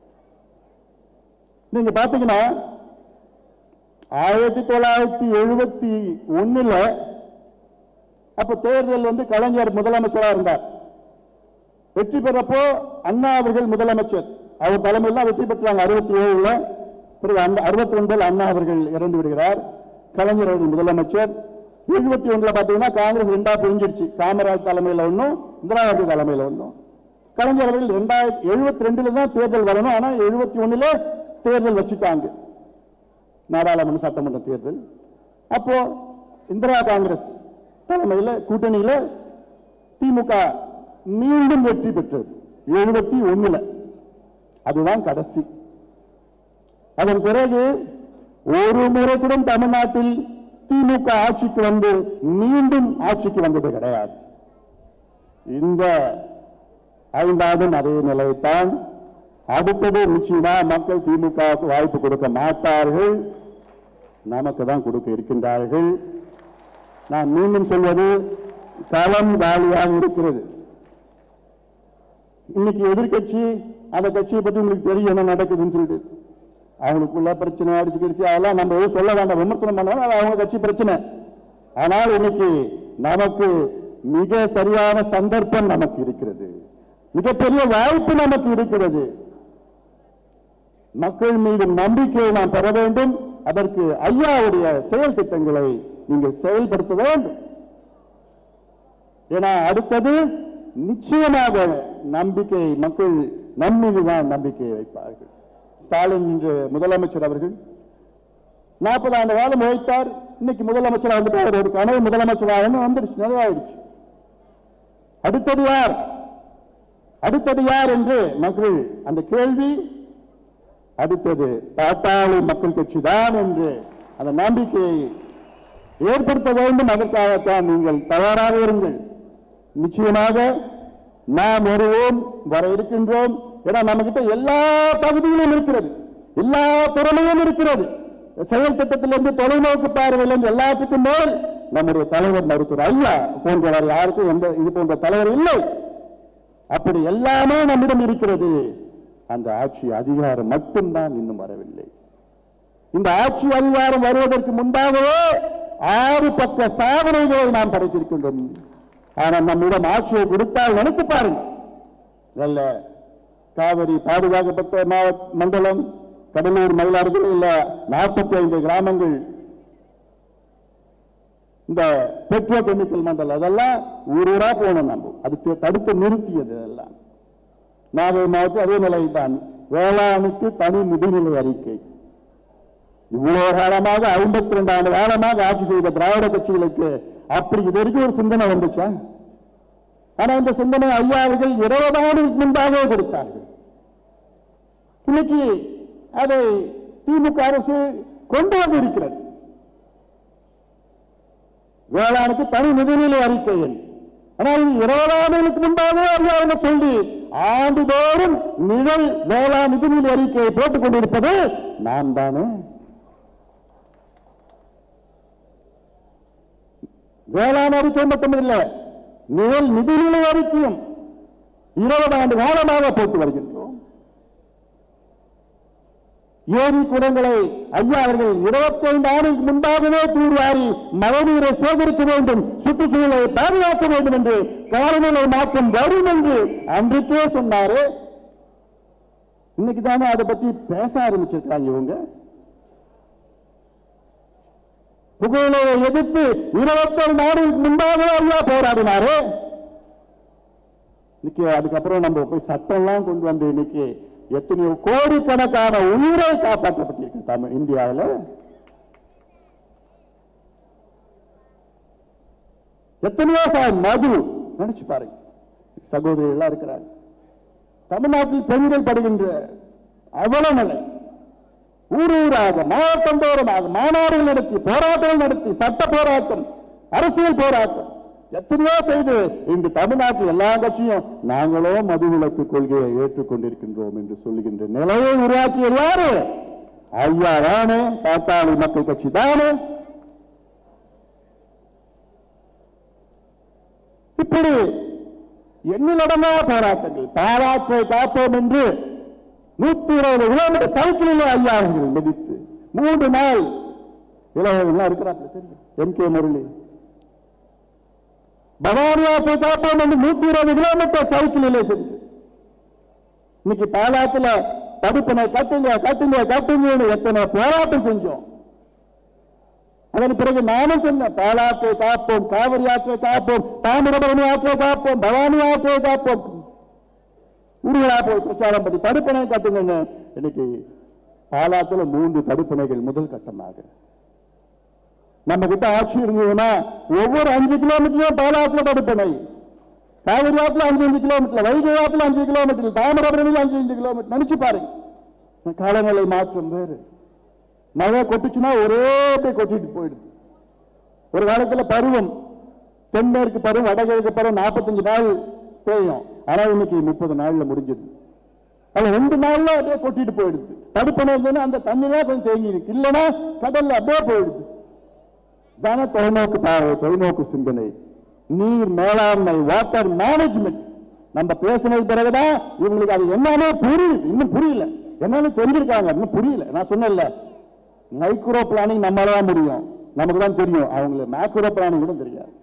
நீங்க பாத்தீங்கன்னா ஆயிரத்தி தொள்ளாயிரத்தி எழுபத்தி ஒண்ணுல அப்ப தேர்தல் வந்து கலைஞர் முதலமைச்சரா இருந்தார் வெற்றி பெறப்போ அண்ணா அவர்கள் முதலமைச்சர் அவர் தலைமையில் தான் வெற்றி பெற்றாங்க அறுபத்தி ஏழுல பிறகு அந்த அறுபத்தி ஒன்றில் அண்ணா அவர்கள் இறந்து விடுகிறார் கலைஞர் அவர்கள் முதலமைச்சர் எழுபத்தி ஒண்ணுல பாத்தீங்கன்னா காங்கிரஸ் ரெண்டா பிரிஞ்சிடுச்சு காமராஜ் தலைமையில ஒண்ணும் இந்திரா காந்தி தலைமையில ஒண்ணும் கலைஞர் அவர்கள் ரெண்டாயிரத்தி எழுபத்தி ரெண்டுல தான் தேர்தல் வரணும் ஆனா எழுபத்தி ஒண்ணுல தேர்தல் வச்சுட்டாங்க நாடாளுமன்ற சட்டமன்ற தேர்தல் அப்போ இந்திரா காங்கிரஸ் தலைமையில கூட்டணியில திமுக மீண்டும் வெற்றி பெற்றது எழுபத்தி ஒண்ணுல அதுதான் கடைசி அதன் பிறகு ஒரு முறை கூட தமிழ்நாட்டில் திமுக ஆட்சிக்கு வந்து மீண்டும் ஆட்சிக்கு வந்தது கிடையாது இந்த ஐந்தாண்டும் அதே நிலைத்தான் அடுத்தது நிச்சயமா மக்கள் திமுகவுக்கு வாய்ப்பு கொடுக்க மாட்டார்கள் நமக்கு தான் கொடுக்க இருக்கின்றார்கள் நான் மீண்டும் சொல்வது களம் காலியாக இருக்கிறது இன்னைக்கு எதிர்க்கட்சி அந்த கட்சியை பத்தி உங்களுக்கு தெரியும் என்ன நடக்குதுன்னு சொல்லிட்டு அவங்களுக்குள்ள பிரச்சனை அடிச்சு கிடிச்சு அதெல்லாம் நம்ம எதுவும் சொல்ல வேண்டாம் விமர்சனம் பண்ணலாம் அது அவங்க கட்சி பிரச்சனை ஆனால் இன்னைக்கு நமக்கு மிக சரியான சந்தர்ப்பம் நமக்கு இருக்கிறது மிகப்பெரிய வாய்ப்பு நமக்கு இருக்கிறது மக்கள் மீது நம்பிக்கையை நாம் பெற வேண்டும் அதற்கு ஐயாவுடைய செயல் திட்டங்களை நீங்கள் செயல்படுத்த வேண்டும் ஏன்னா அடுத்தது நிச்சயமாக நம்பிக்கை மக்கள் நம் மீதுதான் நம்பிக்கையை வைப்பார்கள் ஸ்டாலின் இன்று முதலமைச்சர் அவர்கள் நாற்பது ஆண்டு காலம் உழைத்தார் இன்னைக்கு முதலமைச்சர் வந்துட்டு அவர் ஒரு கனவு முதலமைச்சராக வந்துருச்சு நிறைவாயிடுச்சு அடுத்தது யார் அடுத்தது யார் என்று மக்கள் அந்த கேள்வி அடுத்தது பாட்டாளி மக்கள் கட்சி தான் என்று அந்த நம்பிக்கையை ஏற்படுத்த வேண்டும் அதற்காகத்தான் நீங்கள் தயாராக இருங்கள் நிச்சயமாக நாம் வருவோம் வர இருக்கின்றோம் ஏன்னா நம்ம கிட்ட எல்லா பகுதியிலும் இருக்கிறது எல்லா திறமையும் இருக்கிறது செயல் திட்டத்திலிருந்து தொலைநோக்கு பார்வையிலிருந்து எல்லாத்துக்கும் மேல் நம்முடைய தலைவர் மருத்துவர் ஐயா போன்றவர் யாருக்கும் எந்த இது போன்ற தலைவர் இல்லை அப்படி எல்லாமே நம்மிடம் இருக்கிறது அந்த ஆட்சி அதிகாரம் மட்டும்தான் இன்னும் வரவில்லை இந்த ஆட்சி அதிகாரம் வருவதற்கு முன்பாகவே ஆறு பக்க சாதனைகளை நாம் படைத்திருக்கின்றோம் ஆனால் நம்மிடம் ஆட்சியை கொடுத்தால் நினைத்து பாருங்க நல்ல காவிரி பாதுகாக்கப்பட்ட மாவட்ட மண்டலம் கடலூர் மயிலாடுதுறையில் நாற்பத்தி ஐந்து கிராமங்கள் இந்த பெட்ரோ கெமிக்கல் மண்டலம் அதெல்லாம் ஊர் ஊரா போகணும் நம்ம அதுக்கு தடுத்து நிறுத்தியது அதெல்லாம் நாகை மாவட்டம் அதே நிலைதான் வேளாணுக்கு தனி நிதிநிலை அறிக்கை இவ்வளவு காலமாக ஐம்பத்தி ரெண்டு ஆண்டு காலமாக ஆட்சி செய்த திராவிட கட்சிகளுக்கு அப்படி இது வரைக்கும் ஒரு சிந்தனை வந்துச்சா ஆனா இந்த சிந்தனை ஐயா அவர்கள் இருபது ஆண்டுகளுக்கு முன்பாகவே கொடுத்தார்கள் இன்னைக்கு அதை திமுக அரசு கொண்டு வந்து இருக்கிறது வேளாணுக்கு தனி நிதிநிலை அறிக்கை ஆனால் இது இருபது ஆண்டுகளுக்கு முன்பாகவே ஐயா அவங்க சொல்லி ஆண்டுதோறும் நிழல் வேளாண் நிதிநிலை அறிக்கையை போட்டுக் கொண்டிருப்பது நாம் தானே வேளாண் அறிக்கை மட்டுமில்லை நிழல் நிதிநிலை அறிக்கையும் இருபது ஆண்டு காலமாக போட்டு வருகின்றோம் ஏரி குடங்களை ஐயா அவர்கள் இருபத்தி ஐந்து ஆண்டுக்கு முன்பாகவே தூர்வாரி மழைநீரை சேகரிக்க வேண்டும் சுற்றுச்சூழலை பாதுகாக்க வேண்டும் என்று காலநிலை மாற்றம் வரும் என்று அன்றைக்கே சொன்னாரு இன்னைக்கு தானே அதை பத்தி பேச ஆரம்பிச்சிருக்காங்க இவங்க புகையிலையை எதிர்த்து இருபத்தொரு நாடுகளுக்கு முன்பாக ஐயா போராடினாரு இன்னைக்கு அதுக்கப்புறம் நம்ம போய் சட்டம்லாம் கொண்டு வந்து இன்னைக்கு எத்தனையோ கோடிக்கணக்கான உயிரை காப்பாற்றப்பட்டிருக்கு தமிழ் இந்தியாவில் எத்தனையோ சார் மது நினைச்சு பாருங்க சகோதரி எல்லாம் இருக்கிறாங்க தமிழ்நாட்டில் பெண்கள் படுகின்ற அவல நிலை ஊர் ஊராக மாவட்டம் தோறுமாக மாநாடுகள் நடத்தி போராட்டங்கள் நடத்தி சட்ட போராட்டம் அரசியல் போராட்டம் எத்தனையோ செய்து இன்று தமிழ்நாட்டில் எல்லா கட்சியும் நாங்களோ மதுவிலக்கு கொள்கையை ஏற்றுக்கொண்டிருக்கின்றோம் என்று சொல்லுகின்ற நிலையை உருவாக்கியது யாரு ஐயா தானே பாட்டாளி மக்கள் கட்சி தானே இப்படி எண்ணிலடங்கா போராட்டங்கள் பாராற்றை காப்போம் என்று நூத்தி இருபது கிலோமீட்டர் சைக்கிளில் ஐயா அவர்கள் மிதித்து மூன்று நாள் இளவெல்லாம் இருக்கிறாங்க தெரியும் எம் கே முரளி பவானியாற்றை காப்போம் என்று நூத்தி இருபது கிலோமீட்டர் சைக்கிளிலே சென்று இன்னைக்கு பாலாத்துல தடுப்பணை கட்டுங்க கட்டுங்க கட்டுங்கன்னு எத்தனை போராட்டம் செஞ்சோம் அதன் பிறகு நானும் சொன்னேன் பாலாற்றை காப்போம் காவிரி ஆற்றை காப்போம் தாமிரபரணி ஆற்றை காப்போம் பவானி ஆற்றை காப்போம் ஊர்களா போய் பிரச்சாரம் பண்ணி தடுப்பணை கட்டுங்க இன்னைக்கு பாலாத்துல மூன்று தடுப்பணைகள் முதல் கட்டமாக நம்ம கிட்ட ஆட்சி இருந்ததுன்னா ஒவ்வொரு அஞ்சு கிலோமீட்டரும் பாலாத்துல தடுப்பணை காவிரி ஆத்துல அஞ்சு அஞ்சு கிலோமீட்டர் வைகை ஆத்துல அஞ்சு கிலோமீட்டர் தாமிரபரணியில் அஞ்சு அஞ்சு கிலோமீட்டர் நினைச்சு பாருங்க காலநிலை மாற்றம் வேறு மழை கொட்டுச்சுன்னா ஒரே அப்படியே கொட்டிட்டு போயிடுது ஒரு காலத்துல பருவம் தென்மேற்கு பருவம் வடகிழக்கு பருவம் நாற்பத்தஞ்சு நாள் பெய்யும் ஆனா இன்னைக்கு முப்பது நாள்ல முடிஞ்சது அது ரெண்டு நாள்ல அப்படியே கொட்டிட்டு போயிடுது தடுப்பணை இருந்ததுன்னா அந்த தண்ணிலாம் கொஞ்சம் தேங்கி இருக்கு இல்லைன்னா கடல்ல அப்படியே போயிடுது தானே தொலைநோக்கு பார்வை தொலைநோக்கு சிந்தனை நீர் மேலாண்மை வாட்டர் மேனேஜ்மெண்ட் நம்ம பேசினது பிறகுதான் இவங்களுக்கு அது என்னன்னே புரியுது இன்னும் புரியல என்னன்னு தெரிஞ்சிருக்காங்க இன்னும் புரியல நான் சொன்னேன்ல மைக்ரோ பிளானிங் நம்மளால முடியும் நமக்கு தான் தெரியும் அவங்களுக்கு மேக்ரோ பிளானிங் கூட தெரியாது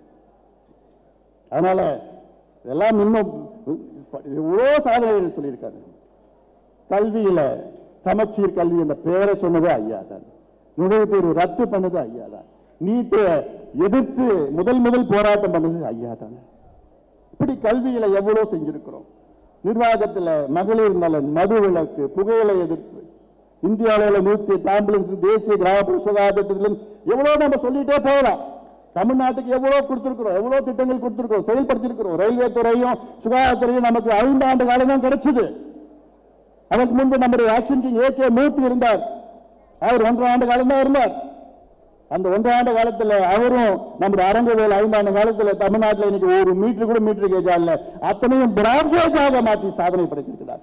அதனால எல்லாம் இன்னும் எவ்வளோ சாதனைகள் சொல்லியிருக்காரு கல்வியில சமச்சீர் கல்வி என்ற பெயரை சொன்னது ஐயா தான் நுழைவுத் தேர்வு ரத்து பண்ணது ஐயா தான் நீட்டை எதிர்த்து முதல் முதல் போராட்டம் பண்ணது ஐயா தான் இப்படி கல்வியில எவ்வளவு செஞ்சிருக்கிறோம் நிர்வாகத்துல மகளிர் நலன் மது விலக்கு புகையிலை எதிர்ப்பு இந்திய அளவில் நூத்தி எட்டு ஆம்புலன்ஸ் தேசிய கிராமப்புற சுகாதார திட்டத்திலும் எவ்வளவு நம்ம சொல்லிட்டே போகலாம் தமிழ்நாட்டுக்கு எவ்வளவு கொடுத்திருக்கிறோம் எவ்வளவு திட்டங்கள் கொடுத்திருக்கிறோம் செயல்படுத்தியிருக்கிறோம் ரயில்வே துறையும் சுகாதாரத்துறையும் நமக்கு ஐந்து ஆண்டு காலம் தான் கிடைச்சது அதற்கு முன்பு நம்முடைய action king A K Murthy இருந்தார் அவர் ஒன்றரை ஆண்டு காலம் தான் இருந்தார் அந்த ஒன்றரை ஆண்டு காலத்துல அவரும் நம்முடைய அரங்கவேல் ஐந்தாண்டு காலத்துல தமிழ்நாட்டில் இன்னைக்கு ஒரு மீட்டர் கூட மீட்டர் கேஜா இல்ல அத்தனையும் பிராட்கேஜாக மாற்றி சாதனை படைத்திருக்கிறார்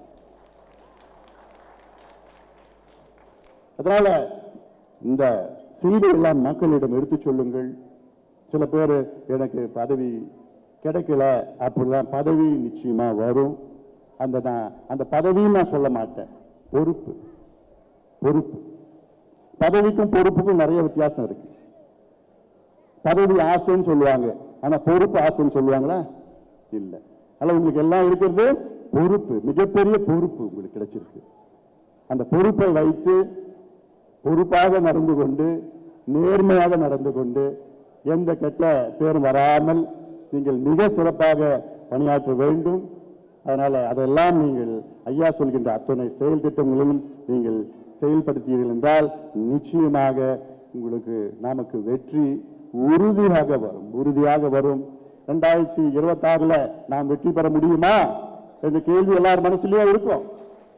அதனால இந்த செய்தி எல்லாம் மக்களிடம் எடுத்துச் சொல்லுங்கள் சில பேர் எனக்கு பதவி கிடைக்கல அப்படிலாம் பதவி நிச்சயமா வரும் அந்த நான் அந்த பதவியும் நான் சொல்ல மாட்டேன் பொறுப்பு பொறுப்பு பதவிக்கும் பொறுப்புக்கும் நிறைய வித்தியாசம் இருக்கு பதவி ஆசைன்னு சொல்லுவாங்க ஆனா பொறுப்பு ஆசைன்னு சொல்லுவாங்களா இல்ல அதனால உங்களுக்கு எல்லாம் இருக்கிறது பொறுப்பு மிகப்பெரிய பொறுப்பு உங்களுக்கு கிடைச்சிருக்கு அந்த பொறுப்பை வைத்து பொறுப்பாக நடந்து கொண்டு நேர்மையாக நடந்து கொண்டு எந்த கெட்ட பேரும் வராமல் நீங்கள் மிக சிறப்பாக பணியாற்ற வேண்டும் அதனால அதெல்லாம் நீங்கள் ஐயா சொல்கின்ற அத்தனை செயல் திட்டங்களிலும் நீங்கள் செயல்படுத்தீர்கள் என்றால் நிச்சயமாக உங்களுக்கு நமக்கு வெற்றி உறுதியாக வரும் உறுதியாக வரும் ரெண்டாயிரத்தி இருபத்தி ஆறுல நாம் வெற்றி பெற முடியுமா என்ற கேள்வி எல்லார் மனசுலயும் இருக்கும்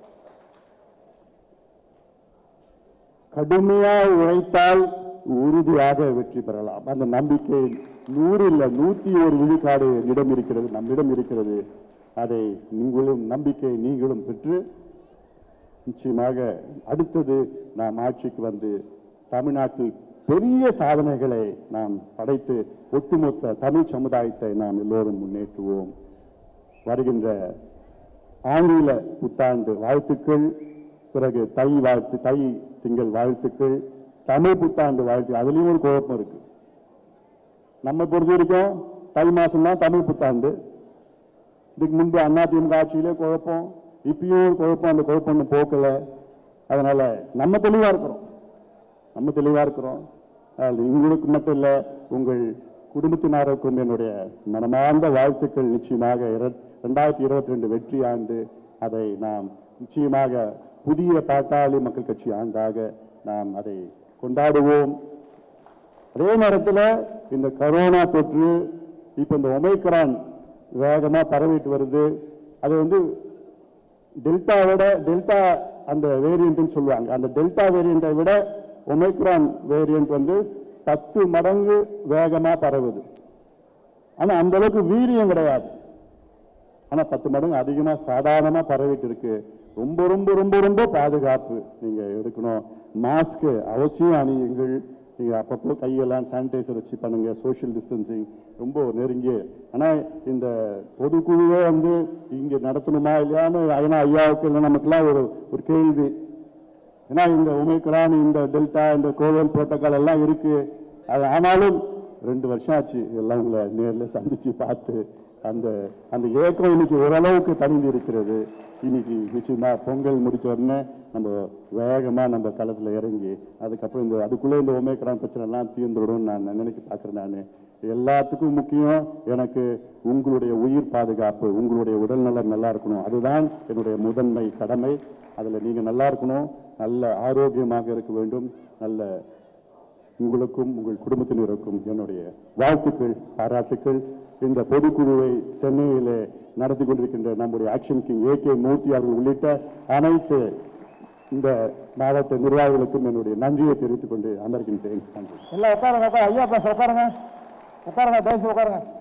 கடுமையா உழைத்தால் உறுதியாக வெற்றி பெறலாம் அந்த நம்பிக்கை நூறு இல்ல நூத்தி ஒரு விழுக்காடு இடம் இருக்கிறது நம்மிடம் இருக்கிறது அதை நீங்களும் நம்பிக்கை நீங்களும் பெற்று நிச்சயமாக அடுத்தது நாம் ஆட்சிக்கு வந்து தமிழ்நாட்டில் பெரிய சாதனைகளை நாம் படைத்து ஒட்டுமொத்த தமிழ் சமுதாயத்தை நாம் எல்லோரும் முன்னேற்றுவோம் வருகின்ற ஆங்கில புத்தாண்டு வாழ்த்துக்கள் பிறகு தை வாழ்த்து தை திங்கள் வாழ்த்துக்கள் தமிழ் புத்தாண்டு வாழ்த்து அதுலயும் ஒரு குழப்பம் இருக்கு நம்ம பொறுத்த வரைக்கும் தை மாசம் தான் தமிழ் புத்தாண்டு இதுக்கு முன்பு அதிமுக ஆட்சியிலே குழப்பம் இப்பயும் ஒரு குழப்பம் அந்த குழப்பம் இன்னும் போக்கல அதனால நம்ம தெளிவா இருக்கிறோம் நம்ம தெளிவா இருக்கிறோம் அதனால உங்களுக்கு மட்டும் இல்ல உங்கள் குடும்பத்தினருக்கும் என்னுடைய மனமார்ந்த வாழ்த்துக்கள் நிச்சயமாக இரண்டாயிரத்தி இருபத்தி ரெண்டு வெற்றி ஆண்டு அதை நாம் நிச்சயமாக புதிய பாட்டாளி மக்கள் கட்சி ஆண்டாக நாம் அதை கொண்டாடுவோம் அதே நேரத்தில் இந்த கரோனா தொற்று இப்ப இந்த ஒமைக்ரான் வேகமா பரவிட்டு வருது அது வந்து டெல்டாவோட டெல்டா அந்த வேரியன்ட்னு சொல்லுவாங்க அந்த டெல்டா வேரியண்டை விட ஒமைக்ரான் வேரியன்ட் வந்து பத்து மடங்கு வேகமா பரவுது ஆனா அந்த அளவுக்கு வீரியம் கிடையாது ஆனா பத்து மடங்கு அதிகமா சாதாரணமா பரவிட்டு இருக்கு ரொம்ப ரொம்ப ரொம்ப ரொம்ப பாதுகாப்பு நீங்க எடுக்கணும் மாஸ்க் அவசியம் அணியுங்கள் நீங்க அப்பப்போ கையெல்லாம் சானிடைசர் வச்சு பண்ணுங்க சோஷியல் டிஸ்டன்சிங் ரொம்ப நெருங்கி ஆனா இந்த பொதுக்குழுவே வந்து இங்க நடத்தணுமா இல்லையான்னு ஐநா ஐயாவுக்கு இல்லை நமக்குலாம் ஒரு ஒரு கேள்வி ஏன்னா இந்த ஒமைக்ரான் இந்த டெல்டா இந்த கோவிட் புரோட்டோகால் எல்லாம் இருக்கு அது ஆனாலும் ரெண்டு வருஷம் ஆச்சு எல்லாம் உங்களை நேரில் சந்திச்சு பார்த்து அந்த அந்த ஏக்கம் இன்னைக்கு ஓரளவுக்கு தணிந்து இருக்கிறது இன்னைக்கு நிச்சயமா பொங்கல் முடிச்ச உடனே நம்ம வேகமா நம்ம களத்துல இறங்கி அதுக்கப்புறம் இந்த அதுக்குள்ளே இந்த ஒமேக்ரான் பிரச்சனை எல்லாம் தீர்ந்துடும் நான் நினைக்க பார்க்குறேன் நான் எல்லாத்துக்கும் முக்கியம் எனக்கு உங்களுடைய உயிர் பாதுகாப்பு உங்களுடைய உடல்நலம் நல்லா இருக்கணும் அதுதான் என்னுடைய முதன்மை கடமை அதுல நீங்க நல்லா இருக்கணும் நல்ல ஆரோக்கியமாக இருக்க வேண்டும் நல்ல உங்களுக்கும் உங்கள் குடும்பத்தினருக்கும் என்னுடைய வாழ்த்துக்கள் பாராட்டுக்கள் இந்த பொதுக்குழுவை சென்னையிலே நடத்தி கொண்டிருக்கின்ற நம்முடைய action king A K Murthy அவர்கள் உள்ளிட்ட அனைத்து இந்த மாவட்ட நிர்வாகிகளுக்கும் என்னுடைய நன்றியை தெரிவித்துக் கொண்டு அமர்கின்றேன் நன்றி எல்லாம் உட்காருங்க உட்காரு ஐயா பேச உட்காருங்க உட்காருங்க தயவுசெய்து உட்காருங்க